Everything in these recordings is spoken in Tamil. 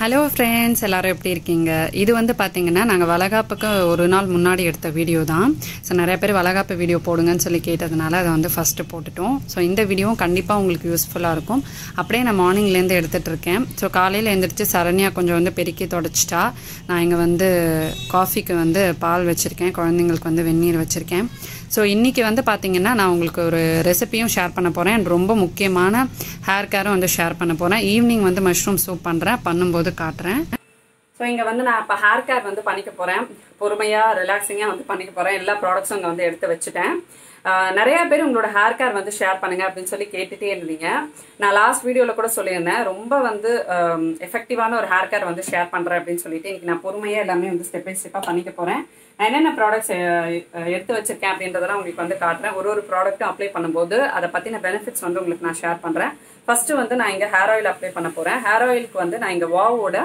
ஹலோ ஃப்ரெண்ட்ஸ் எல்லாரும் எப்படி இருக்கீங்க இது வந்து பார்த்தீங்கன்னா நாங்கள் வளகாப்புக்கு ஒரு நாள் முன்னாடி எடுத்த வீடியோ தான் ஸோ நிறைய பேர் வளகாப்பு வீடியோ போடுங்கன்னு சொல்லி கேட்டதுனால அதை வந்து ஃபஸ்ட்டு போட்டுட்டோம் ஸோ இந்த வீடியோவும் கண்டிப்பாக உங்களுக்கு யூஸ்ஃபுல்லாக இருக்கும் அப்படியே நான் மார்னிங்லேருந்து எடுத்துகிட்டு இருக்கேன் ஸோ காலையில் எழுந்திரிச்சு சரண்யா கொஞ்சம் வந்து பெருக்கி தொடச்சிட்டா நான் இங்கே வந்து காஃபிக்கு வந்து பால் வச்சுருக்கேன் குழந்தைங்களுக்கு வந்து வெந்நீர் வச்சுருக்கேன் ஸோ இன்றைக்கி வந்து பார்த்தீங்கன்னா நான் உங்களுக்கு ஒரு ரெசிபியும் ஷேர் பண்ண போகிறேன் and ரொம்ப முக்கியமான ஹேர் கேரும் வந்து ஷேர் பண்ண போகிறேன் ஈவினிங் வந்து மஷ்ரூம் சூப் பண்ணுறேன் பண்ணும்போது காட்டுறேன் ஸோ இங்கே வந்து நான் இப்போ ஹேர் கேர் வந்து பண்ணிக்க போகிறேன் பொறுமையாக ரிலாக்ஸிங்காக வந்து பண்ணிக்க போகிறேன் எல்லா ப்ராடக்ட்ஸும் இங்கே வந்து எடுத்து வச்சுட்டேன் ஆஹ் நிறைய பேர் உங்களோட ஹேர் கேர் வந்து ஷேர் பண்ணுங்க அப்படின்னு சொல்லி கேட்டுட்டே இருந்தீங்க நான் லாஸ்ட் வீடியோவில் கூட சொல்லியிருந்தேன் ரொம்ப வந்து எஃபெக்டிவான ஒரு ஹேர் கேர் வந்து ஷேர் பண்ணுறேன் அப்படின்னு சொல்லிட்டு இன்னைக்கு நான் பொறுமையாக எல்லாமே வந்து ஸ்டெப் பை ஸ்டெப்பாக பண்ணிக்க போகிறேன் நான் என்னென்ன ப்ராடக்ட்ஸ் எடுத்து வச்சிருக்கேன் அப்படின்றதெல்லாம் உங்களுக்கு வந்து காட்டுறேன் ஒரு ஒரு ப்ராடக்ட்டும் அப்ளை பண்ணும்போது அதை பற்றின பெனிஃபிட்ஸ் வந்து உங்களுக்கு நான் ஷேர் பண்ணுறேன் ஃபர்ஸ்ட் வந்து நான் இங்கே ஹேர் ஆயில் அப்ளை பண்ண போகிறேன் ஹேர் ஆயிலுக்கு வந்து நான் இங்கே வாவோட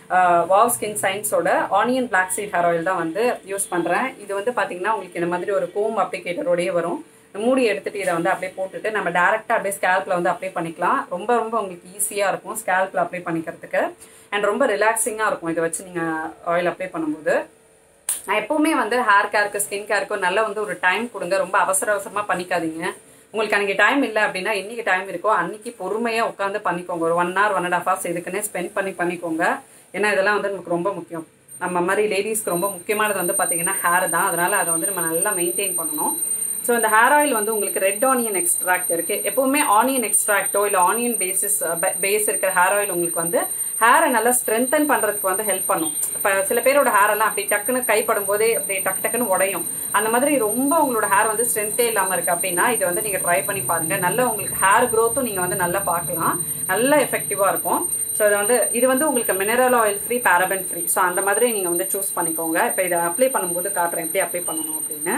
வாவ் ஸ்கின் சயின்ஸோட onion black seed hair oil தான் வந்து யூஸ் பண்ணுறேன் இது வந்து பார்த்தீங்கன்னா உங்களுக்கு இந்த மாதிரி ஒரு கோம் அப்ளிகேட்டரோடயே வரும் மூடி எடுத்துட்டு இதை வந்து அப்படியே போட்டுட்டு நம்ம டேரெக்டாக அப்படியே ஸ்கேல்பில் வந்து அப்ளை பண்ணிக்கலாம் ரொம்ப ரொம்ப உங்களுக்கு ஈஸியாக இருக்கும் ஸ்கேல்பில் அப்ளை பண்ணிக்கிறதுக்கு அண்ட் ரொம்ப ரிலாக்ஸிங்காக இருக்கும் இதை வச்சு நீங்கள் ஆயில் அப்ளை பண்ணும்போது நான் எப்பவுமே வந்து ஹேர் கேருக்கு ஸ்கின் கேருக்கும் நல்ல வந்து ஒரு டைம் கொடுங்க ரொம்ப அவசர அவசரமாக பண்ணிக்காதீங்க உங்களுக்கு அன்றைக்கி டைம் இல்லை அப்படின்னா இன்னைக்கு டைம் இருக்கோ அன்னைக்கு பொறுமையாக உட்காந்து பண்ணிக்கோங்க ஒரு one hour one and half hours இதுக்குன்னே ஸ்பெண்ட் பண்ணி பண்ணிக்கோங்க ஏன்னா இதெல்லாம் வந்து நமக்கு ரொம்ப முக்கியம் நம்ம மாதிரி லேடிஸ்க்கு ரொம்ப முக்கியமானது வந்து பார்த்தீங்கன்னா ஹேர் தான் அதனால அதை வந்து நம்ம நல்லா மெயின்டைன் பண்ணணும் ஸோ இந்த ஹேர் ஆயில் வந்து உங்களுக்கு ரெட் ஆனியன் எக்ஸ்ட்ராக்ட் இருக்கு எப்பவுமே ஆனியன் எக்ஸ்ட்ராக்டோ இல்லை ஆனியன் பேசிஸ் பேஸ் இருக்கிற ஹேர் ஆயில் உங்களுக்கு வந்து ஹேரை நல்லா ஸ்ட்ரென்தன் பண்ணுறதுக்கு வந்து ஹெல்ப் பண்ணும் இப்போ சில பேரோட ஹேர் எல்லாம் அப்படி டக்குன்னு கைப்படும் போதே அப்படி டக்கு டக்குன்னு உடையும் அந்த மாதிரி ரொம்ப உங்களோட ஹேர் வந்து ஸ்ட்ரென்த்தே இல்லாமல் இருக்கு அப்படின்னா இதை வந்து நீங்கள் ட்ரை பண்ணி பாருங்க நல்ல உங்களுக்கு ஹேர் க்ரோத்தும் நீங்கள் வந்து நல்லா பார்க்கலாம் நல்ல எஃபெக்டிவாக இருக்கும் ஸோ இது வந்து இது வந்து உங்களுக்கு mineral oil free paraben free so அந்த மாதிரி நீங்கள் வந்து சூஸ் பண்ணிக்கோங்க இப்போ இதை அப்ளை பண்ணும்போது காட்டுறேன் எப்படி அப்ளை பண்ணணும் அப்படின்னு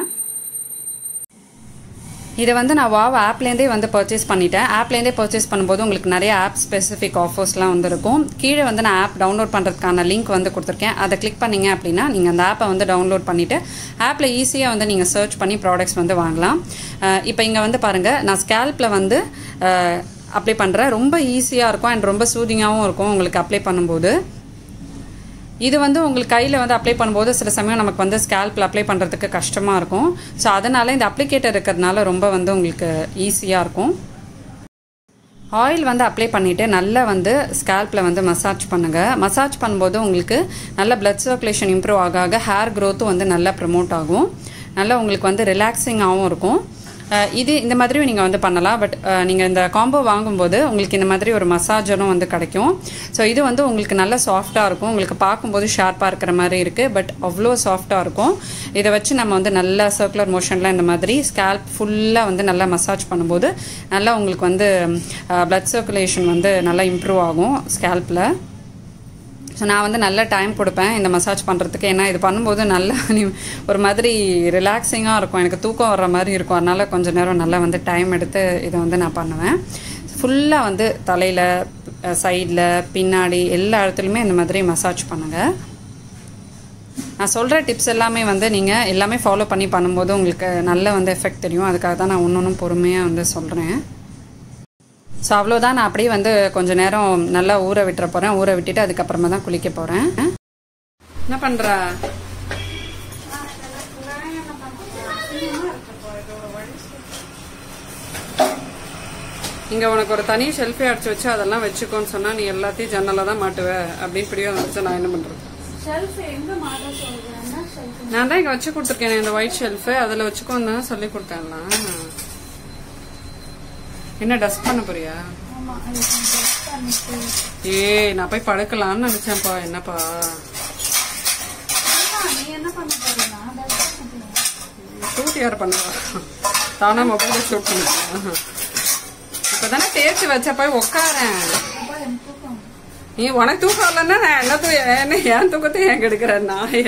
இதை வந்து நான் வாவ் ஆப்லேருந்தே வந்து பர்ச்சேஸ் பண்ணிட்டேன் ஆப்லேருந்தே பர்ச்சேஸ் பண்ணும்போது உங்களுக்கு நிறைய ஆப் ஸ்பெசிஃபிக் ஆஃபர்ஸ்லாம் வந்துருக்கும் கீழே வந்து நான் ஆப் டவுன்லோட் பண்ணுறதுக்கான லிங்க் வந்து கொடுத்துருக்கேன் அதை கிளிக் பண்ணிங்க அப்படின்னா நீங்கள் அந்த ஆப்பை வந்து டவுன்லோட் பண்ணிவிட்டு ஆப்பில் ஈஸியாக வந்து நீங்கள் சர்ச் பண்ணி ப்ராடக்ட்ஸ் வந்து வாங்கலாம் இப்போ இங்கே வந்து பாருங்கள் நான் ஸ்கேல்பில் வந்து அப்ளை பண்ணுறேன் ரொம்ப ஈஸியாக இருக்கும் அண்ட் ரொம்ப சூதிங்காகவும் இருக்கும் உங்களுக்கு அப்ளை பண்ணும்போது இது வந்து உங்களுக்கு கையில் வந்து அப்ளை பண்ணும்போது சில சமயம் நமக்கு வந்து ஸ்கேல்பில் அப்ளை பண்ணுறதுக்கு கஷ்டமாக இருக்கும் ஸோ அதனால் இந்த அப்ளிகேட்டர் இருக்கிறதுனால ரொம்ப வந்து உங்களுக்கு ஈஸியாக இருக்கும் ஆயில் வந்து அப்ளை பண்ணிவிட்டு நல்லா வந்து ஸ்கேல்பில் வந்து மசாஜ் பண்ணுங்கள் மசாஜ் பண்ணும்போது உங்களுக்கு நல்ல பிளட் சர்க்குலேஷன் இம்ப்ரூவ் ஆக ஆக ஹேர் க்ரோத்தும் வந்து நல்லா ப்ரமோட் ஆகும் நல்லா உங்களுக்கு வந்து ரிலாக்ஸிங்காகவும் இருக்கும் இது இந்த மாதிரியும் நீங்கள் வந்து பண்ணலாம் பட் நீங்கள் இந்த காம்போ வாங்கும்போது உங்களுக்கு இந்த மாதிரி ஒரு மசாஜரும் வந்து கிடைக்கும் ஸோ இது வந்து உங்களுக்கு நல்ல சாஃப்டாக இருக்கும் உங்களுக்கு பார்க்கும்போது ஷார்ப்பாக இருக்கிற மாதிரி இருக்குது பட் அவ்வளோ சாஃப்டாக இருக்கும் இதை வச்சு நம்ம வந்து நல்லா சர்க்குலர் மோஷனில் இந்த மாதிரி ஸ்கேல்ப் ஃபுல்லாக வந்து நல்லா மசாஜ் பண்ணும்போது நல்லா உங்களுக்கு வந்து பிளட் சர்க்குலேஷன் வந்து நல்லா இம்ப்ரூவ் ஆகும் ஸ்கேல்பில் ஸோ நான் வந்து நல்ல டைம் கொடுப்பேன் இந்த மசாஜ் பண்ணுறதுக்கு ஏன்னா இது பண்ணும்போது நல்லா ஒரு மாதிரி ரிலாக்ஸிங்காக இருக்கும் எனக்கு தூக்கம் வர்ற மாதிரி இருக்கும் அதனால் கொஞ்சம் நேரம் நல்லா வந்து டைம் எடுத்து இதை வந்து நான் பண்ணுவேன் ஃபுல்லாக வந்து தலையில் சைடில் பின்னாடி எல்லா இடத்துலையுமே இந்த மாதிரி மசாஜ் பண்ணுங்கள் நான் சொல்கிற டிப்ஸ் எல்லாமே வந்து நீங்கள் எல்லாமே ஃபாலோ பண்ணி பண்ணும்போது உங்களுக்கு நல்ல வந்து எஃபெக்ட் தெரியும் அதுக்காக தான் நான் ஒன்று ஒன்றும் பொறுமையாக வந்து சொல்கிறேன் ஸோ அவ்வளோதான் நான் அப்படியே வந்து கொஞ்சம் நேரம் நல்லா ஊற விட்டுற போகிறேன் ஊற விட்டுட்டு அதுக்கப்புறமா தான் குளிக்க போகிறேன் என்ன பண்ணுற இங்கே உனக்கு ஒரு தனி ஷெல்ஃபே அடிச்சு வச்சு அதெல்லாம் வச்சுக்கோன்னு சொன்னால் நீ எல்லாத்தையும் ஜன்னலில் தான் மாட்டுவ அப்படின்னு பிடிவாத வச்சு நான் என்ன பண்ணுறது நான் தான் இங்கே வச்சு கொடுத்துருக்கேன் இந்த ஒயிட் ஷெல்ஃபு அதில் வச்சுக்கோன்னு தான் சொல்லி கொடுத்தேன்லாம் என்ன டஸ்ட் பண்ண போறியா ஏய் நான் போய் படுக்கலாம்னு நினைச்சேன்ப்பா என்னப்பா ஷூட் யார் பண்ணுவா தானா மொபைல ஷூட் பண்ணுவா இப்பதானே தேய்ச்சி வச்ச போய் உட்காரேன் நீ உனக்கு தூக்கம் வரலன்னா நான் என்ன தூ என்ன ஏன் தூக்கத்தை ஏன் கெடுக்கிறேன் நாய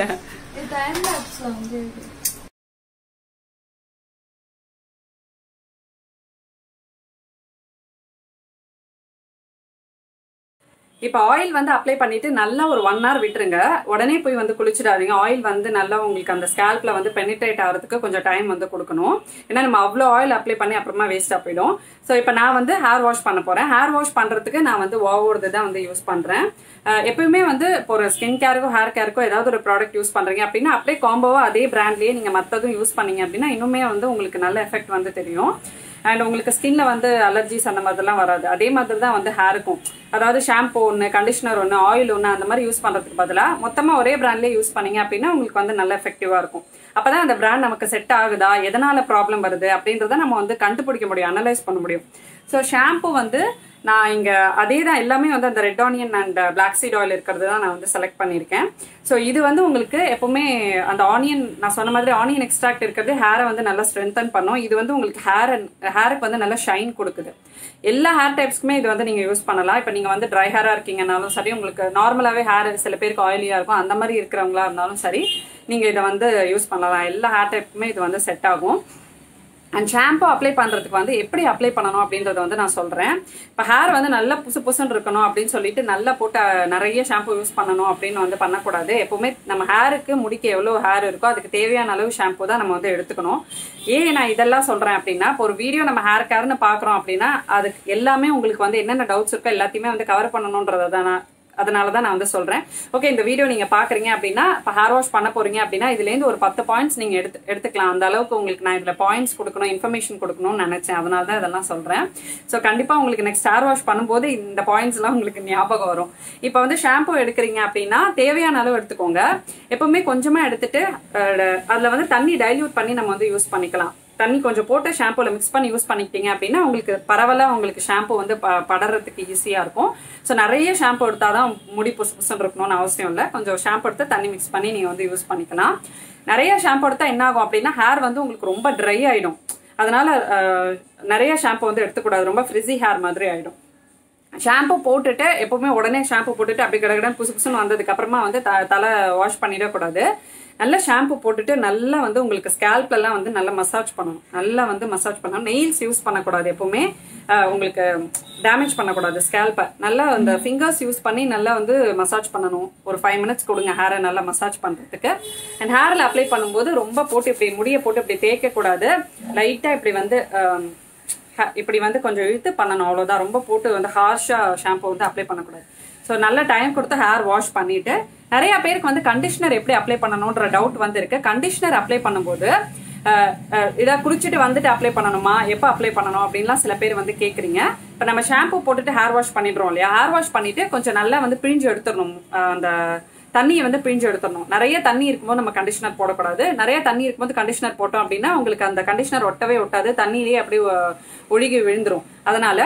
இப்போ ஆயில் வந்து அப்ளை பண்ணிட்டு நல்லா ஒரு ஒன் ஹவர் விட்டுருங்க உடனே போய் வந்து குளிச்சிடாதீங்க ஆயில் வந்து நல்லா உங்களுக்கு அந்த ஸ்கேல்ப்ல வந்து பெனிட்ரேட் ஆகிறதுக்கு கொஞ்சம் டைம் வந்து கொடுக்கணும் ஏன்னா நம்ம அவ்வளோ ஆயில் அப்ளை பண்ணி அப்புறமா வேஸ்ட்டாக போயிடும் ஸோ இப்போ நான் வந்து ஹேர் வாஷ் பண்ண போறேன் ஹேர் வாஷ் பண்றதுக்கு நான் வந்து ஓவோடது தான் வந்து யூஸ் பண்றேன் அஹ் எப்பயுமே வந்து இப்போ ஒரு ஸ்கின் கேருக்கோ ஹேர் கேருக்கோ ஏதாவது ஒரு ப்ராடக்ட் யூஸ் பண்றீங்க அப்படின்னா அப்படியே காம்போவா அதே பிராண்ட்லயே நீங்க மற்றதும் யூஸ் பண்ணீங்க அப்படின்னா இன்னுமே வந்து உங்களுக்கு நல்ல எஃபெக்ட் வந்து தெரியும் அண்ட் உங்களுக்கு ஸ்கின்ல வந்து அலர்ஜிஸ் அந்த மாதிரிலாம் வராது அதே மாதிரி தான் வந்து ஹேருக்கும் அதாவது ஷாம்பு ஒன்று கண்டிஷனர் ஒன்று ஆயில் ஒன்று அந்த மாதிரி யூஸ் பண்ணுறதுக்கு பதிலாக மொத்தமாக ஒரே பிராண்ட்லேயே யூஸ் பண்ணீங்க அப்படின்னா உங்களுக்கு வந்து நல்ல எஃபெக்டிவாக இருக்கும் அப்பதான் அந்த பிராண்ட் நமக்கு செட் ஆகுதா எதனால ப்ராப்ளம் வருது அப்படின்றத நம்ம வந்து கண்டுபிடிக்க முடியும் அனலைஸ் பண்ண முடியும் ஸோ ஷாம்பு வந்து நான் இங்க அதே தான் எல்லாமே வந்து அந்த red onion and black seed oil இருக்கிறது தான் நான் வந்து செலக்ட் பண்ணியிருக்கேன் ஸோ இது வந்து உங்களுக்கு எப்பவுமே அந்த ஆனியன் நான் சொன்ன மாதிரி ஆனியன் எக்ஸ்ட்ராக்ட் இருக்கிறது ஹேரை வந்து நல்லா ஸ்ட்ரென்தன் பண்ணும் இது வந்து உங்களுக்கு ஹேர் ஹேருக்கு வந்து நல்லா ஷைன் கொடுக்குது எல்லா ஹேர் டைப்ஸ்க்குமே இது வந்து நீங்க யூஸ் பண்ணலாம் இப்போ நீங்க வந்து ட்ரை ஹேரா இருக்கீங்கனாலும் சரி உங்களுக்கு நார்மலாவே ஹேர் சில பேருக்கு ஆயிலியா இருக்கும் அந்த மாதிரி இருக்கிறவங்களா இருந்தாலும் சரி நீங்க இதை வந்து யூஸ் பண்ணலாம் எல்லா ஹேர் டைப்புக்குமே இது வந்து செட் ஆகும் அண்ட் ஷாம்பு அப்ளை பண்ணுறதுக்கு வந்து எப்படி அப்ளை பண்ணணும் அப்படின்றத வந்து நான் சொல்கிறேன் இப்போ ஹேர் வந்து நல்லா புசு புசுன்னு இருக்கணும் அப்படின்னு சொல்லிட்டு நல்லா போட்டு அஹ், நிறைய ஷாம்பு யூஸ் பண்ணணும் அப்படின்னு வந்து பண்ணக்கூடாது எப்பவுமே நம்ம ஹேருக்கு முடிக்க எவ்வளோ ஹேர் இருக்கோ அதுக்கு தேவையான அளவு ஷாம்பு தான் நம்ம வந்து எடுத்துக்கணும் ஏன் நான் இதெல்லாம் சொல்கிறேன் அப்படின்னா இப்போ ஒரு வீடியோ நம்ம ஹேர் கேர்னு பார்க்குறோம் அப்படின்னா அதுக்கு எல்லாமே உங்களுக்கு வந்து என்னென்ன டவுட்ஸ் இருக்கோ எல்லாத்தையுமே வந்து கவர் பண்ணணுன்றதை தான் நான் அதனால தான் நான் வந்து சொல்றேன் ஓகே இந்த வீடியோ நீங்க பாக்குறீங்க அப்படின்னா இப்போ ஹேர் வாஷ் பண்ண போறீங்க அப்படின்னா இதுல இருந்து ஒரு பத்து பாயிண்ட்ஸ் நீங்க எடுத்து எடுத்துக்கலாம் அந்த அளவுக்கு உங்களுக்கு நான் இதுல பாயிண்ட்ஸ் கொடுக்கணும் இன்ஃபர்மேஷன் கொடுக்கணும்னு நினைச்சேன் அதனால தான் இதெல்லாம் சொல்றேன் ஸோ கண்டிப்பா உங்களுக்கு நெக்ஸ்ட் ஹேர் வாஷ் பண்ணும்போது இந்த பாயிண்ட்ஸ் எல்லாம் உங்களுக்கு ஞாபகம் வரும் இப்போ வந்து ஷாம்பு எடுக்கிறீங்க அப்படின்னா தேவையான அளவு எடுத்துக்கோங்க எப்பவுமே கொஞ்சமா எடுத்துட்டு அஹ், அதுல வந்து தண்ணி டைல்யூட் பண்ணி நம்ம வந்து யூஸ் பண்ணிக்கலாம் தண்ணி கொஞ்சம் போட்டு ஷாம்புல மிக்ஸ் பண்ணி யூஸ் பண்ணிக்கிட்டீங்க அப்படின்னா உங்களுக்கு பரவலா உங்களுக்கு ஷாம்பு வந்து ப- படறதுக்கு ஈஸியா இருக்கும் ஸோ நிறைய ஷாம்பு எடுத்தாதான் முடி புசு புசுன்னு இருக்கணும்னு அவசியம் இல்லை கொஞ்சம் ஷாம்பு எடுத்து தண்ணி மிக்ஸ் பண்ணி நீங்க வந்து யூஸ் பண்ணிக்கலாம் நிறைய ஷாம்பு எடுத்தா என்ன ஆகும் அப்படின்னா ஹேர் வந்து உங்களுக்கு ரொம்ப ட்ரை ஆயிடும் அதனால அஹ், நிறைய ஷாம்பு வந்து எடுத்துக்கூடாது ரொம்ப ஃப்ரிஸி ஹேர் மாதிரி ஆயிடும் ஷாம்பு போட்டுட்டு எப்பவுமே உடனே ஷாம்பு போட்டுட்டு அப்படி கடகடன் புசு புசுன்னு வந்ததுக்கு அப்புறமா வந்து த- தலை வாஷ் பண்ணிடக்கூடாது நல்லா ஷாம்பு போட்டுட்டு நல்லா வந்து உங்களுக்கு ஸ்கேல்ப்ல எல்லாம் வந்து நல்லா மசாஜ் பண்ணணும் நல்லா வந்து மசாஜ் பண்ணணும் நெயில்ஸ் யூஸ் பண்ணக்கூடாது எப்பவுமே அஹ், உங்களுக்கு டேமேஜ் பண்ணக்கூடாது ஸ்கேல்பை நல்லா அந்த ஃபிங்கர்ஸ் யூஸ் பண்ணி நல்லா வந்து மசாஜ் பண்ணணும் ஒரு ஃபைவ் மினிட்ஸ் கொடுங்க ஹேரை நல்லா மசாஜ் பண்றதுக்கு அண்ட் ஹேர்ல அப்ளை பண்ணும்போது ரொம்ப போட்டு இப்படி முடிய போட்டு இப்படி தேய்க்க கூடாது லைட்டா இப்படி வந்து அஹ், ஹ- இப்படி வந்து கொஞ்சம் இழுத்து பண்ணணும் அவ்வளவுதான் ரொம்ப போட்டு வந்து ஹார்ஷா ஷாம்பு வந்து அப்ளை பண்ணக்கூடாது ஸோ நல்ல டைம் கொடுத்து ஹேர் வாஷ் பண்ணிட்டு நிறைய பேருக்கு வந்து கண்டிஷனர் எப்படி அப்ளை பண்ணணுன்ற டவுட் வந்து இருக்கு கண்டிஷனர் அப்ளை பண்ணும்போது அஹ், அஹ், இதை குளிச்சுட்டு வந்துட்டு அப்ளை பண்ணணுமா எப்போ அப்ளை பண்ணணும் அப்படின்லாம் சில பேர் வந்து கேட்குறீங்க இப்போ நம்ம ஷாம்பு போட்டுட்டு ஹேர் வாஷ் பண்ணிடுறோம் இல்லையா ஹேர் வாஷ் பண்ணிட்டு கொஞ்சம் நல்லா வந்து பிழிஞ்சு எடுத்துடணும் அஹ், அந்த தண்ணியை வந்து பிழிஞ்சு எடுத்துடணும் நிறைய தண்ணி இருக்கும்போது நம்ம கண்டிஷனர் போடக்கூடாது நிறைய தண்ணி இருக்கும்போது கண்டிஷனர் போட்டோம் அப்படின்னா உங்களுக்கு அந்த கண்டிஷனர் ஒட்டவே ஒட்டாது தண்ணியிலேயே அப்படியே ஒ- ஒழுகி விழுந்துரும் அதனால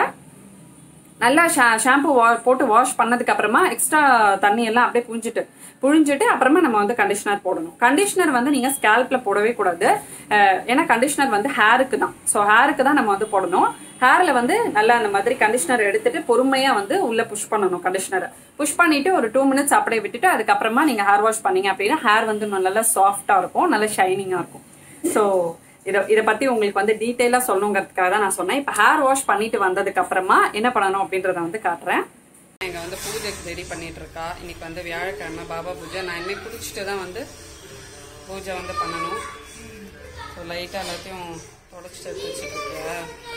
நல்லா ஷாம்பு வா போட்டு வாஷ் பண்ணதுக்கு அப்புறமா எக்ஸ்ட்ரா தண்ணி எல்லாம் அப்படியே புழிஞ்சிட்டு புழிஞ்சிட்டு அப்புறமா நம்ம வந்து கண்டிஷனர் போடணும் கண்டிஷனர் வந்து நீங்க ஸ்கேல்ப்ல போடவே கூடாது அஹ், ஏன்னா கண்டிஷனர் வந்து ஹேருக்கு தான் ஸோ ஹேருக்கு தான் நம்ம வந்து போடணும் ஹேர்ல வந்து நல்லா அந்த மாதிரி கண்டிஷனர் எடுத்துட்டு பொறுமையா வந்து உள்ள புஷ் பண்ணணும் கண்டிஷனரை புஷ் பண்ணிட்டு ஒரு டூ மினிட்ஸ் அப்படியே விட்டுட்டு அதுக்கப்புறமா நீங்க ஹேர் வாஷ் பண்ணீங்க அப்படின்னா ஹேர் வந்து இன்னும் நல்லா சாஃப்டா இருக்கும் நல்லா ஷைனிங்கா இருக்கும் ஸோ இதை இதை பத்தி உங்களுக்கு வந்து டீட்டெயிலாக சொல்லணுங்கிறதுக்காக தான் நான் சொன்னேன் இப்போ ஹேர் வாஷ் பண்ணிட்டு வந்ததுக்கு அப்புறமா என்ன பண்ணணும் அப்படின்றத வந்து காட்டுறேன் எங்க வந்து பூஜைக்கு ரெடி பண்ணிட்டு இருக்கா இன்னைக்கு வந்து வியாழக்கிழமை பாபா பூஜை நான் இனிமேல் குளிச்சுட்டு தான் வந்து பூஜை வந்து பண்ணணும் ஸோ லைட்டாக எல்லாத்தையும் தொடச்சிட்டு எடுத்து வச்சுட்டு இருக்கியா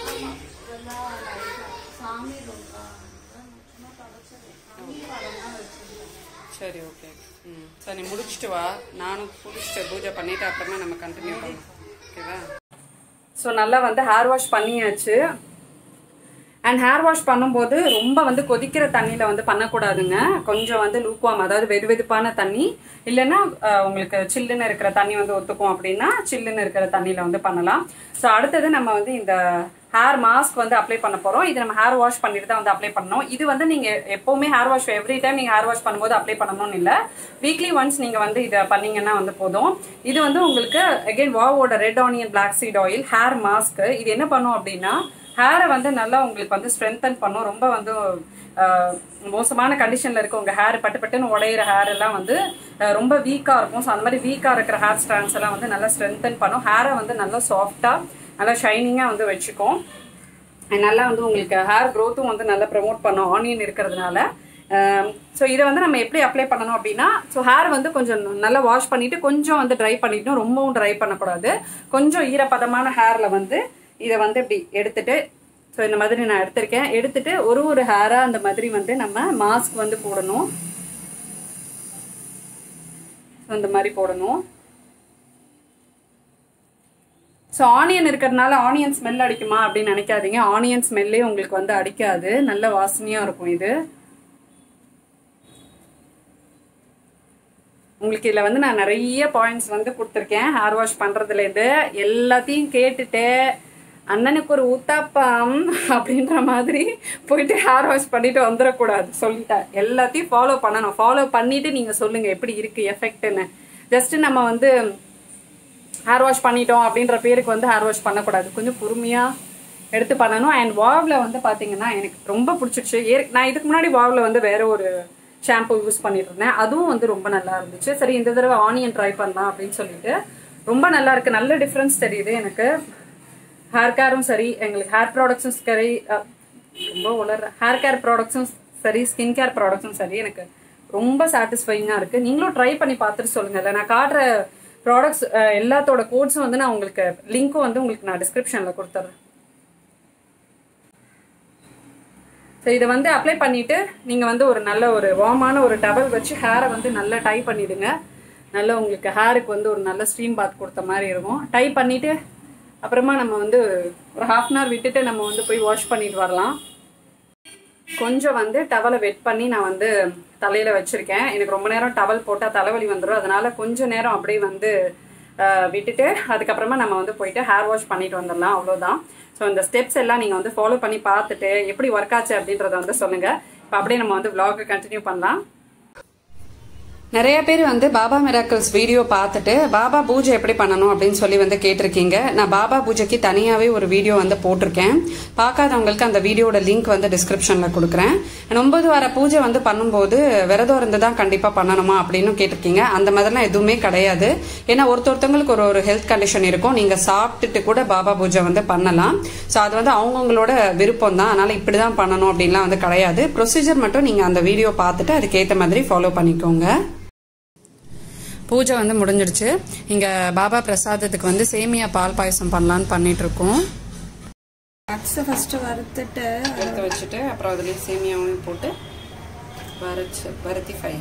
சரி ஓகே ம் சரி நீ முடிச்சிட்டு வா நானும் குளிச்சுட்டு பூஜை பண்ணிட்டு அப்புறமா நம்ம கண்டினியூ பண்ணலாம் ஓகேவா ஸோ நல்லா வந்து ஹேர் வாஷ் பண்ணியாச்சு அண்ட் ஹேர் வாஷ் பண்ணும்போது ரொம்ப வந்து கொதிக்கிற தண்ணியில வந்து பண்ணக்கூடாதுங்க கொஞ்சம் வந்து லூக்வாம் அதாவது வெது வெதுப்பான தண்ணி இல்லைன்னா அஹ், உங்களுக்கு சில்லுன்னு இருக்கிற தண்ணி வந்து ஒத்துக்கும் அப்படின்னா சில்லுன்னு இருக்கிற தண்ணியில வந்து பண்ணலாம் ஸோ அடுத்தது நம்ம வந்து இந்த ஹேர் மாஸ்க் வந்து அப்ளை பண்ண போறோம் இது நம்ம ஹேர் வாஷ் பண்ணிட்டு தான் வந்து அப்ளை பண்ணணும் இது வந்து நீங்க எப்பவுமே ஹேர் வாஷ் எவ்ரி டைம் நீங்க ஹேர் வாஷ் பண்ணும்போது அப்ளை பண்ணணும்னு இல்ல வீக்லி ஒன்ஸ் நீங்க வந்து இதை பண்ணீங்கன்னா வந்து போதும் இது வந்து உங்களுக்கு அகைன் வாவோட red onion black seed oil hair mask இது என்ன பண்ணும் அப்படின்னா ஹேரை வந்து நல்லா உங்களுக்கு வந்து ஸ்ட்ரென்தன் பண்ணும் ரொம்ப வந்து ஆஹ், மோசமான கண்டிஷன்ல இருக்க உங்க ஹேர் பட்டு பட்டுன்னு உடையிற ஹேர் எல்லாம் வந்து ஆஹ், ரொம்ப வீக்கா இருக்கும் ஸோ அந்த மாதிரி வீக்கா இருக்கிற ஹேர் ஸ்ட்ராண்ட்ஸ் எல்லாம் வந்து நல்லா ஸ்ட்ரென்தன் பண்ணும் ஹேரை வந்து நல்லா சாஃப்டா நல்லா ஷைனிங்கா வந்து வச்சுக்கும் And நல்லா வந்து உங்களுக்கு ஹேர் க்ரோத்தும் வந்து நல்லா ப்ரமோட் பண்ணும் ஆனியன் இருக்கிறதுனால ஸோ இதை வந்து நம்ம எப்படி அப்ளை பண்ணணும் அப்படின்னா ஸோ ஹேர் வந்து கொஞ்சம் நல்லா வாஷ் பண்ணிட்டு கொஞ்சம் வந்து ட்ரை பண்ணிட்டோம் ரொம்பவும் ட்ரை பண்ணக்கூடாது கொஞ்சம் ஈரப்பதமான ஹேர்ல வந்து இதை வந்து இப்படி எடுத்துட்டு ஸோ இந்த மாதிரி நான் எடுத்திருக்கேன் எடுத்துட்டு ஒரு ஒரு ஹேரா அந்த மாதிரி வந்து நம்ம மாஸ்க் வந்து போடணும் ஸோ இந்த மாதிரி போடணும் ஸோ ஆனியன் இருக்கிறதுனால ஆனியன் ஸ்மெல் அடிக்குமா அப்படின்னு நினைக்காதீங்க ஆனியன் ஸ்மெல்லே உங்களுக்கு வந்து அடிக்காது நல்ல வாசனையா இருக்கும் இது உங்களுக்கு இதில் வந்து நான் நிறைய பாயிண்ட்ஸ் வந்து கொடுத்துருக்கேன் ஹேர் வாஷ் பண்ணுறதுலேருந்து எல்லாத்தையும் கேட்டுட்டு அண்ணனுக்கு ஒரு ஊத்தாப்பம் அப்படின்ற மாதிரி போயிட்டு ஹேர் வாஷ் பண்ணிட்டு வந்துடக்கூடாது சொல்லிட்டேன் எல்லாத்தையும் ஃபாலோ பண்ணணும் ஃபாலோ பண்ணிட்டு நீங்கள் சொல்லுங்கள் எப்படி இருக்கு எஃபெக்ட்னு ஜஸ்ட் நம்ம வந்து ஹேர் வாஷ் பண்ணிட்டோம் அப்படின்ற பேருக்கு வந்து ஹேர் வாஷ் பண்ணக்கூடாது கொஞ்சம் பொறுமையாக எடுத்து பண்ணணும் அண்ட் வாவ்ல வந்து பார்த்தீங்கன்னா எனக்கு ரொம்ப பிடிச்சிருச்சு ஏ நான் இதுக்கு முன்னாடி வாவ்ல வந்து வேற ஒரு ஷாம்பு யூஸ் பண்ணிட்டு இருந்தேன் அதுவும் வந்து ரொம்ப நல்லா இருந்துச்சு சரி இந்த தடவை ஆனியன் ட்ரை பண்ணலாம் அப்படின்னு சொல்லிட்டு ரொம்ப நல்லா இருக்கு நல்ல டிஃப்ரென்ஸ் தெரியுது எனக்கு ஹேர் கேரும் சரி எங்களுக்கு ஹேர் ப்ராடக்ட்ஸும் சரி அஹ், ரொம்ப உலர் ஹேர் கேர் ப்ராடக்ட்ஸும் சரி ஸ்கின் கேர் ப்ராடக்ட்ஸும் சரி எனக்கு ரொம்ப சாட்டிஸ்ஃபைங்காக இருக்கு நீங்களும் ட்ரை பண்ணி பார்த்துட்டு சொல்லுங்க இல்லை நான் காட்டுற ப்ராடக்ட்ஸ் எல்லாத்தோட கோட்ஸும் வந்து நான் உங்களுக்கு லிங்க்கும் வந்து உங்களுக்கு நான் டிஸ்கிரிப்ஷனில் கொடுத்துட்றேன் ஸோ இதை வந்து அப்ளை பண்ணிட்டு நீங்கள் வந்து ஒரு நல்ல ஒரு வார்மான ஒரு டவல் வச்சு ஹேரை வந்து நல்லா டை பண்ணிடுங்க நல்ல உங்களுக்கு ஹேருக்கு வந்து ஒரு நல்ல ஸ்ட்ரீம் பாத் கொடுத்த மாதிரி இருக்கும் டை பண்ணிட்டு அப்புறமா நம்ம வந்து ஒரு ஹாஃப் அன் ஹவர் விட்டுட்டு நம்ம வந்து போய் வாஷ் பண்ணிட்டு வரலாம் கொஞ்சம் வந்து டவலை வெட் பண்ணி நான் வந்து தலையில வச்சிருக்கேன் எனக்கு ரொம்ப நேரம் டவல் போட்டால் தலைவலி வந்துடும் அதனால கொஞ்ச நேரம் அப்படியே வந்து அஹ், விட்டுட்டு அதுக்கப்புறமா நம்ம வந்து போயிட்டு ஹேர் வாஷ் பண்ணிட்டு வந்துடலாம் அவ்வளோதான் ஸோ இந்த ஸ்டெப்ஸ் எல்லாம் நீங்கள் வந்து ஃபாலோ பண்ணி பார்த்துட்டு எப்படி ஒர்க் ஆச்சு அப்படின்றத வந்து சொல்லுங்க இப்போ அப்படியே நம்ம வந்து vlog கண்டினியூ பண்ணலாம் நிறைய பேர் வந்து பாபா மிராக்கிள்ஸ் வீடியோ பார்த்துட்டு பாபா பூஜை எப்படி பண்ணணும் அப்படின்னு சொல்லி வந்து கேட்டிருக்கீங்க நான் பாபா பூஜைக்கு தனியாகவே ஒரு வீடியோ வந்து போட்டிருக்கேன் பார்க்காதவங்களுக்கு அந்த வீடியோட லிங்க் வந்து டிஸ்கிரிப்ஷனில் கொடுக்குறேன் And ஒன்பது வார பூஜை வந்து பண்ணும்போது விரதம் இருந்து தான் கண்டிப்பாக பண்ணணுமா அப்படின்னு கேட்டிருக்கீங்க அந்த மாதிரிலாம் எதுவுமே கிடையாது ஏன்னா ஒருத்தொருத்தவங்களுக்கு ஒரு ஒரு ஹெல்த் கண்டிஷன் இருக்கும் நீங்கள் சாப்பிட்டுட்டு கூட பாபா பூஜை வந்து பண்ணலாம் ஸோ அது வந்து அவங்கவுங்களோட விருப்பம் தான் அதனால் இப்படி தான் பண்ணணும் அப்படின்லாம் வந்து கிடையாது ப்ரொசீஜர் மட்டும் நீங்கள் அந்த வீடியோ பார்த்துட்டு அதுக்கேற்ற மாதிரி ஃபாலோ பண்ணிக்கோங்க பூஜை வந்து முடிஞ்சிடுச்சு இங்க பாபா பிரசாதத்துக்கு வந்து சேமியா பால் பாயசம் பண்ணலான்னு பண்ணிட்டு இருக்கோம் நட்ஸை ஃபர்ஸ்ட் வறுத்துட்டு எடுத்து வச்சுட்டு அப்புறம் அதுலேயே சேமியாவும் போட்டு வறுச்சு வறுத்தி ஃபை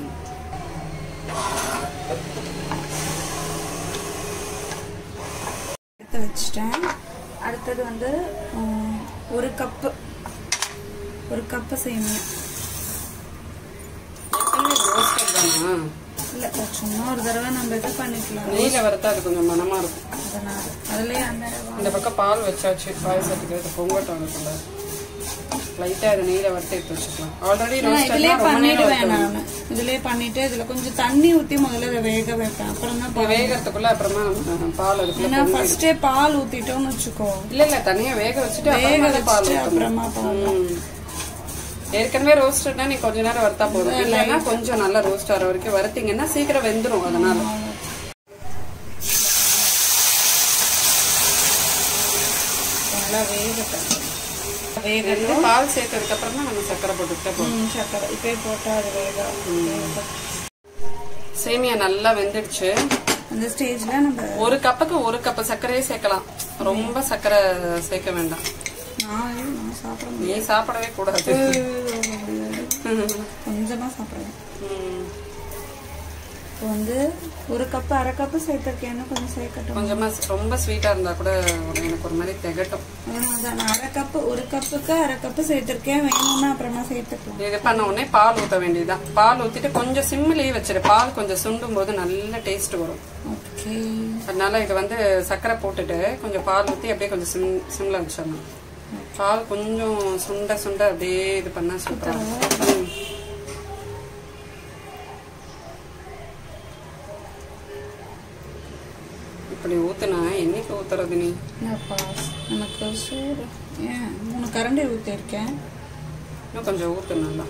எடுத்து வச்சிட்டேன் அடுத்தது வந்து உம், ஒரு கப்பு ஒரு கப்பு சேமியா ரோஸ்டட் தானா இல்லை சும்மா ஒரு தடவை நம்ம இது பண்ணிக்கலாம் நெய்யில் வறுத்தா அது கொஞ்சம் மனமா இருக்கும் அதனால அதுலயே அந்த இந்த பக்கம் பால் வச்சாச்சு பாயசத்துக்கு இது பொங்கட்டும் அதுக்குள்ள லைட்டா இது நெய்யில் வறுத்து எடுத்து வச்சுக்கலாம் ஆல்ரெடி இதுலயே ரோஸ்டட்னா ரொம்ப நேரம் பண்ணிடுவேன் வறுக்கணும். நான் இதுலயே பண்ணிட்டு இதுல கொஞ்சம் தண்ணி ஊத்தி முதல்ல இதை வேக வைப்பேன் அப்புறம் தான் இது வேகறதுக்குள்ள அப்புறமா நம்ம பால் அதுக்குள்ள ஏன்னா ஃபர்ஸ்டே பால் ஊத்திட்டோம்னு வச்சுக்கோ இல்ல இல்ல தனியா வேக வச்சுட்டு வேக அப்புறமா தான் பால் வச்சுட்டு ஊத்தணும். அப்புறமா பால் ம். ஏற்கனவே ரோஸ்டட்னா நீ கொஞ்ச நேரம் வறுத்தா போதும் இல்லைன்னா கொஞ்சம் நல்லா ரோஸ்ட் ஆகிற வரைக்கும் வறுத்தீங்கன்னா சீக்கிரம் வெந்துரும் அதனால நல்லா வேகட்டும் வேக வெந்து பால் சேர்த்ததுக்கு அப்புறம் தான் நம்ம சக்கரை போட்டுக்கிட்டே போதும் ம், சக்கரை இப்பயே போட்டா அது வேக வேகட்டும். சேமியா நல்லா வெந்துடுச்சு அந்த ஸ்டேஜ்ல நம்ம ஒரு கப்புக்கு ஒரு கப்பு சர்க்கரையே சேர்க்கலாம் ரொம்ப சர்க்கரை சேர்க்க வேண்டாம் நான் நான் சாப்பிட நீ சாப்பிடவே கூடாது முடியாது கொஞ்சமா சாப்பிடுவேன் ம். இப்போ வந்து ஒரு கப்பு அரை கப்பு சேர்த்திருக்கேன்னு கொஞ்சம் சேர்க்கட்டும் கொஞ்சமா ரொம்ப ஸ்வீட்டா இருந்தா கூட ஒரு- எனக்கு ஒரு மாதிரி திகட்டும் அதான் நான் அரை கப்பு ஒரு கப்புக்கு அரை கப்பு சேர்த்திருக்கேன் வேணும்னா அப்புறமா சேர்த்துக்கலாம் இது பண்ண உடனே பால் ஊத்த வேண்டியதுதான் பால் ஊத்திட்டு கொஞ்சம் சிம்மிலேயே வச்சிரு பால் கொஞ்சம் சுண்டும் போது நல்ல டேஸ்ட் வரும் ஓகே அதனால இது வந்து சர்க்கரை போட்டுட்டு கொஞ்சம் பால் ஊத்தி அப்படியே கொஞ்சம் சிம் சிம்ல வச்சிடணும் பால் கொஞ்சம் சுண்ட சுண்ட அப்படியே இது பண்ணா சூப்பரா இருக்கும். ம். இப்படி ஊத்துனா என்னைக்கு ஊத்துறது நீ என்னப்பா எனக்கு சூடு ஏன் மூணு கரண்டி ஊற்றிருக்கேன் இன்னும் கொஞ்சம் ஊத்து நல்லா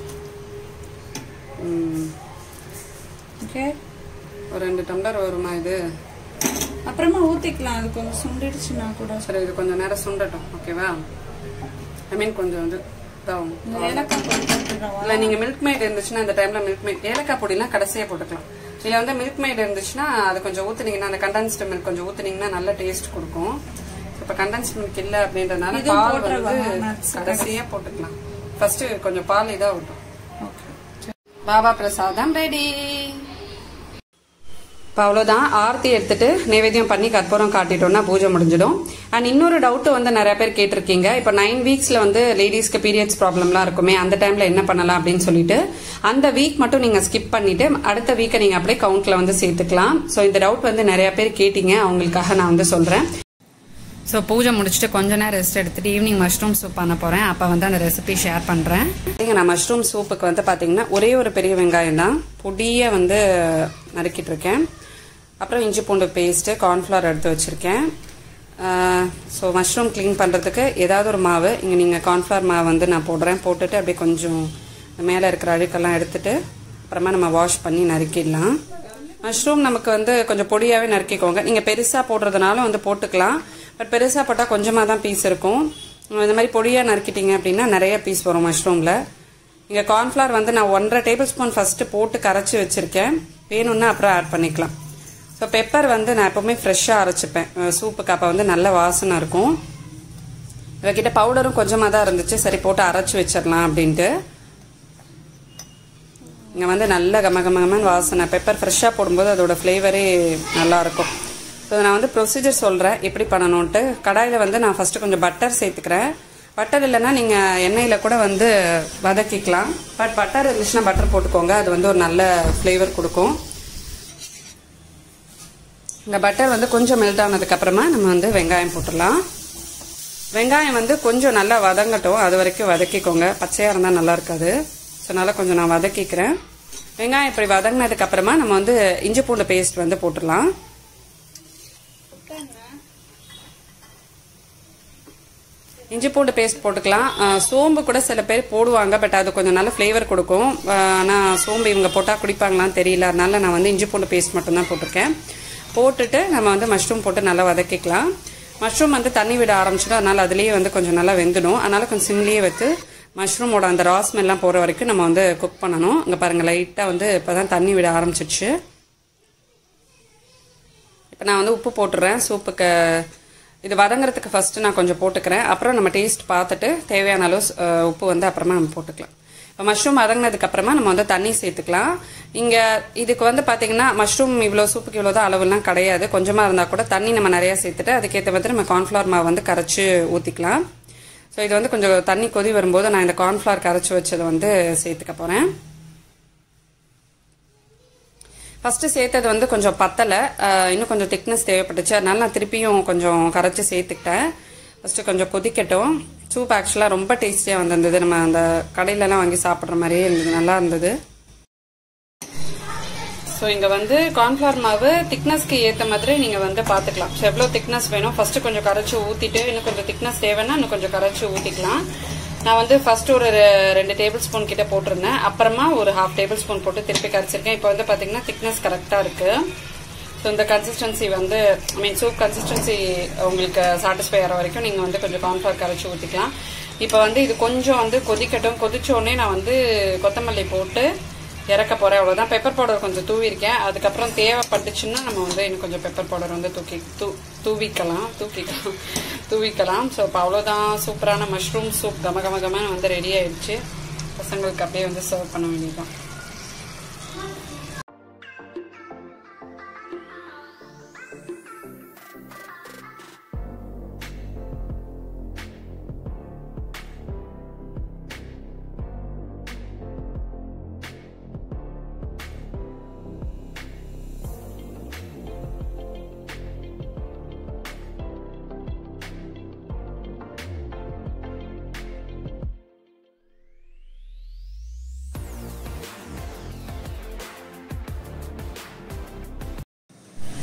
ம். ஓகே ஒரு ரெண்டு டம்ளர் வருமா இது அப்புறமா ஊற்றிக்கலாம் அது கொஞ்சம் சுண்டிடுச்சுன்னா கூட சரி இது கொஞ்சம் நேரம் சுண்டட்டும் ஓகேவா ஐ மீன் கொஞ்சம் வந்து இதாகும். ஏலக்காய் பொடி போட்டுக்கிறவா இல்ல நீங்க மில்க் மேட் இருந்துச்சுன்னா இந்த டைம்ல மில்க் மேட் ஏலக்காய் பொடிலாம் கடைசியா போட்டுக்கலாம் இல்ல வந்து மில்க் மேட் இருந்துச்சுன்னா அது கொஞ்சம் ஊத்துனீங்கன்னா அந்த கண்டென்ஸ்டு மில்க் கொஞ்சம் ஊத்துனீங்கன்னா நல்ல டேஸ்ட் கொடுக்கும் இப்ப கண்டென்ஸ்ட் மில்க் இல்ல அப்படின்றதுனால இதுவும் பால் போட்டுறவா? வந்து nuts கடைசியா போட்டுக்கலாம் ஃபர்ஸ்ட் கொஞ்சம் பால் இதா விட்டும் ஓகே பாபா பிரசாதம் ரெடி இப்போ அவ்வளோதான் ஆர்த்தி எடுத்துட்டு நைவேத்தியம் பண்ணி கற்பூரம் காட்டிட்டோம்னா பூஜை முடிஞ்சிடும் அண்ட் இன்னொரு டவுட் வந்து நிறைய பேர் கேட்டிருக்கீங்க இப்போ நைன் வீக்ஸ்ல வந்து லேடிஸ்க்கு பீரியட்ஸ் ப்ராப்ளம்லாம் இருக்குமே அந்த டைம்ல என்ன பண்ணலாம் அப்படின்னு சொல்லிட்டு அந்த வீக் மட்டும் நீங்க ஸ்கிப் பண்ணிட்டு அடுத்த வீக்கை நீங்க அப்படியே கவுண்ட்ல வந்து சேர்த்துக்கலாம் ஸோ இந்த டவுட் வந்து நிறைய பேர் கேட்டீங்க அவங்களுக்காக நான் வந்து சொல்றேன் ஸோ பூஜை முடிச்சுட்டு கொஞ்ச நேரம் ரெஸ்ட் எடுத்துட்டு ஈவினிங் மஷ்ரூம் சூப் பண்ண போறேன் அப்போ வந்து அந்த ரெசிபி ஷேர் பண்றேன் இங்க நான் மஷ்ரூம் சூப்புக்கு வந்து பாத்தீங்கன்னா ஒரே ஒரு பெரிய வெங்காயம் தான் பொடியை வந்து நறுக்கிட்டு இருக்கேன் அப்புறம் இஞ்சி பூண்டு பேஸ்ட்டு கார்ன்ஃப்ளவர் எடுத்து வச்சிருக்கேன் ஸோ மஷ்ரூம் க்ளீன் பண்ணுறதுக்கு ஏதாவது ஒரு மாவு இங்கே நீங்கள் கார்ன்ஃப்ளவர் மாவு வந்து நான் போடுறேன் போட்டுட்டு அப்படியே கொஞ்சம் மேலே இருக்கிற அழுக்கெல்லாம் எடுத்துட்டு அப்புறமா நம்ம வாஷ் பண்ணி நறுக்கிடலாம் மஷ்ரூம் நமக்கு வந்து கொஞ்சம் பொடியாகவே நறுக்கிக்கோங்க நீங்கள் பெருசாக போடுறதுனால வந்து போட்டுக்கலாம் பட் பெருசாக போட்டால் கொஞ்சமாக தான் பீஸ் இருக்கும் இந்த மாதிரி பொடியாக நறுக்கிட்டீங்க அப்படின்னா நிறைய பீஸ் வரும் மஷ்ரூமில் இங்கே கார்ன்ஃப்ளவர் வந்து நான் ஒன்றரை டேபிள் ஸ்பூன் ஃபஸ்ட்டு போட்டு கரைச்சி வச்சுருக்கேன் வேணும்னா அப்புறம் ஆட் பண்ணிக்கலாம் ஸோ பெப்பர் வந்து நான் எப்பவுமே ஃப்ரெஷ்ஷாக அரைச்சிப்பேன் சூப்புக்கு அப்போ வந்து நல்ல வாசனை இருக்கும் இவகிட்ட பவுடரும் கொஞ்சமாக தான் இருந்துச்சு சரி போட்டு அரைச்சி வச்சிடலாம் அப்படின்ட்டு இங்கே வந்து நல்ல கம கம கமன்னு வாசனை பெப்பர் ஃப்ரெஷ்ஷாக போடும்போது அதோட ஃப்ளேவரே நல்லா இருக்கும் ஸோ நான் வந்து ப்ரொசீஜர் சொல்கிறேன் எப்படி பண்ணணுன்ட்டு கடாயில் வந்து நான் ஃபஸ்ட்டு கொஞ்சம் பட்டர் சேர்த்துக்கிறேன் பட்டர் இல்லைன்னா நீங்கள் எண்ணெயில் கூட வந்து வதக்கிக்கலாம் பட் பட்டர் இருந்துச்சுன்னா பட்டர் போட்டுக்கோங்க அது வந்து ஒரு நல்ல ஃப்ளேவர் கொடுக்கும் இந்த பட்டர் வந்து கொஞ்சம் மெல்ட் ஆனதுக்கு அப்புறமா நம்ம வந்து வெங்காயம் போட்டுடலாம் வெங்காயம் வந்து கொஞ்சம் நல்லா வதங்கட்டும் அது வரைக்கும் வதக்கிக்கோங்க பச்சையாக இருந்தால் நல்லா இருக்காது ஸோ நல்லா கொஞ்சம் நான் வதக்கிக்கிறேன் வெங்காயம் இப்படி வதங்கினதுக்கு அப்புறமா நம்ம வந்து இஞ்சி பூண்டு பேஸ்ட் வந்து போட்டுடலாம் இஞ்சி பூண்டு பேஸ்ட் போட்டுக்கலாம் அஹ் சோம்பு கூட சில பேர் போடுவாங்க பட் அது கொஞ்சம் நல்ல ஃப்ளேவர் கொடுக்கும் அஹ் ஆனா சோம்பு இவங்க போட்டால் குடிப்பாங்களான்னு தெரியல அதனால நான் வந்து இஞ்சி பூண்டு பேஸ்ட் மட்டும் தான் போட்டிருக்கேன் போட்டுட்டு நம்ம வந்து மஷ்ரூம் போட்டு நல்லா வதக்கிக்கலாம் மஷ்ரூம் வந்து தண்ணி விட ஆரம்பிச்சிடும் அதனால அதுலேயே வந்து கொஞ்சம் நல்லா வெந்துடும் அதனால கொஞ்சம் சிம்லேயே வச்சு மஷ்ரூமோட அந்த ரா ஸ்மெல்லாம் போகிற வரைக்கும் நம்ம வந்து குக் பண்ணணும் இங்கே பாருங்கள் லைட்டாக வந்து இப்போ தான் தண்ணி விட ஆரம்பிச்சிடுச்சு இப்போ நான் வந்து உப்பு போட்டுறேன் சூப்புக்கு இது வதங்குறதுக்கு ஃபர்ஸ்ட் நான் கொஞ்சம் போட்டுக்கிறேன் அப்புறம் நம்ம டேஸ்ட் பார்த்துட்டு தேவையான அளவு அஹ், உப்பு வந்து அப்புறமா நம்ம போட்டுக்கலாம் இப்போ மஷ்ரூம் வதங்கினதுக்கு அப்புறமா நம்ம வந்து தண்ணி சேர்த்துக்கலாம் இங்கே இதுக்கு வந்து பார்த்தீங்கன்னா மஷ்ரூம் இவ்வளோ சூப்புக்கு இவ்வளோ தான் அளவுலாம் கிடையாது கொஞ்சமாக இருந்தால் கூட தண்ணி நம்ம நிறையா சேர்த்துட்டு அதுக்கேற்ற மாதிரி நம்ம கார்ன்ஃப்ளவர் மாவு வந்து கரைச்சி ஊற்றிக்கலாம் ஸோ இது வந்து கொஞ்சம் தண்ணி கொதி வரும்போது நான் இந்த கார்ன்ஃப்ளவர் கரைச்சி வச்சதை வந்து சேர்த்துக்க போகிறேன் ஃபர்ஸ்ட் சேர்த்தது வந்து கொஞ்சம் பத்தலை அஹ், இன்னும் கொஞ்சம் திக்னஸ் தேவைப்பட்டுச்சு அதனால நான் திருப்பியும் கொஞ்சம் கரைச்சி சேர்த்துக்கிட்டேன் ஃபர்ஸ்ட் கொஞ்சம் கொதிக்கட்டும் சூப் ஆக்சுவலாக ரொம்ப டேஸ்டியாக வந்திருந்தது நம்ம அந்த கடையிலலாம் வாங்கி சாப்பிட்ற மாதிரியே இருந்தது நல்லா இருந்தது ஸோ இங்கே வந்து கார்ன்ஃப்ளவர் மாவு திக்னஸ்க்கு ஏற்ற மாதிரி நீங்கள் வந்து பார்த்துக்கலாம் ஸோ எவ்வளோ திக்னஸ் வேணும் ஃபர்ஸ்ட் கொஞ்சம் கரைச்சி ஊற்றிட்டு இன்னும் கொஞ்சம் திக்னஸ் தேவைன்னா இன்னும் கொஞ்சம் கரைச்சி ஊற்றிக்கலாம் நான் வந்து ஃபர்ஸ்ட் ஒரு ரெ- ரெண்டு டேபிள் ஸ்பூன் கிட்ட போட்டிருந்தேன் அப்புறமா ஒரு ஹாஃப் டேபிள் ஸ்பூன் போட்டு திருப்பி கரைச்சிருக்கேன் இப்போ வந்து பார்த்தீங்கன்னா திக்னஸ் கரெக்டாக இருக்கு ஸோ இந்த கன்சிஸ்டன்சி வந்து ஐ மீன் சூப் கன்சிஸ்டன்சி உங்களுக்கு சாட்டிஸ்ஃபை ஆகிற வரைக்கும் நீங்கள் வந்து கொஞ்சம் கார்ன்ஃப்ளவர் கரைச்சி ஊற்றிக்கலாம் இப்போ வந்து இது கொஞ்சம் வந்து கொதிக்கட்டும் கொதிச்ச உடனே நான் வந்து கொத்தமல்லி போட்டு இறக்க போறேன் அவ்வளவுதான் பெப்பர் பவுடர் கொஞ்சம் தூவிருக்கேன் அதுக்கப்புறம் தேவைப்பட்டுச்சுன்னா நம்ம வந்து இன்னும் கொஞ்சம் பெப்பர் பவுடர் வந்து தூக்கி தூ தூவிக்கலாம் தூக்கிக்கலாம் தூவிக்கலாம் ஸோ இப்போ அவ்வளோதான் சூப்பரான மஷ்ரூம் சூப் கம கம கமன்னு வந்து ரெடி ஆயிடுச்சு பசங்களுக்கு அப்படியே வந்து சர்வ் பண்ண வேண்டியதுதான்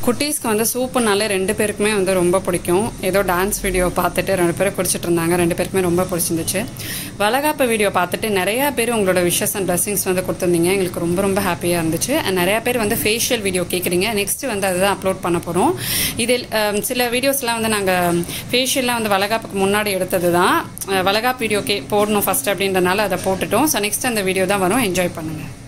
குட்டீஸ்க்கு வந்து சூப்புனாலே ரெண்டு பேருக்குமே வந்து ரொம்ப பிடிக்கும் ஏதோ டான்ஸ் வீடியோ பார்த்துட்டு ரெண்டு பேரும் குடிச்சிட்டு இருந்தாங்க ரெண்டு பேருக்குமே ரொம்ப பிடிச்சிருந்துச்சு வளகாப்பு வீடியோ பார்த்துட்டு நிறையா பேர் உங்களோட விஷஸ் அண்ட் blessings வந்து கொடுத்துருந்தீங்க எங்களுக்கு ரொம்ப ரொம்ப ஹாப்பியாக இருந்துச்சு And நிறையா பேர் வந்து ஃபேஷியல் வீடியோ கேட்குறீங்க நெக்ஸ்ட் வந்து அதுதான் அப்லோட் பண்ண போகிறோம் இதில் அம், சில வீடியோஸ்லாம் வந்து நாங்கள் ஃபேஷியல்லாம் வந்து வளகாப்புக்கு முன்னாடி எடுத்தது தான் வளகாப்பு வீடியோ கே போடணும் ஃபஸ்ட் அப்படின்றனால அதை போட்டுட்டோம் ஸோ நெக்ஸ்ட் அந்த வீடியோ தான் வரும் என்ஜாய் பண்ணுங்கள்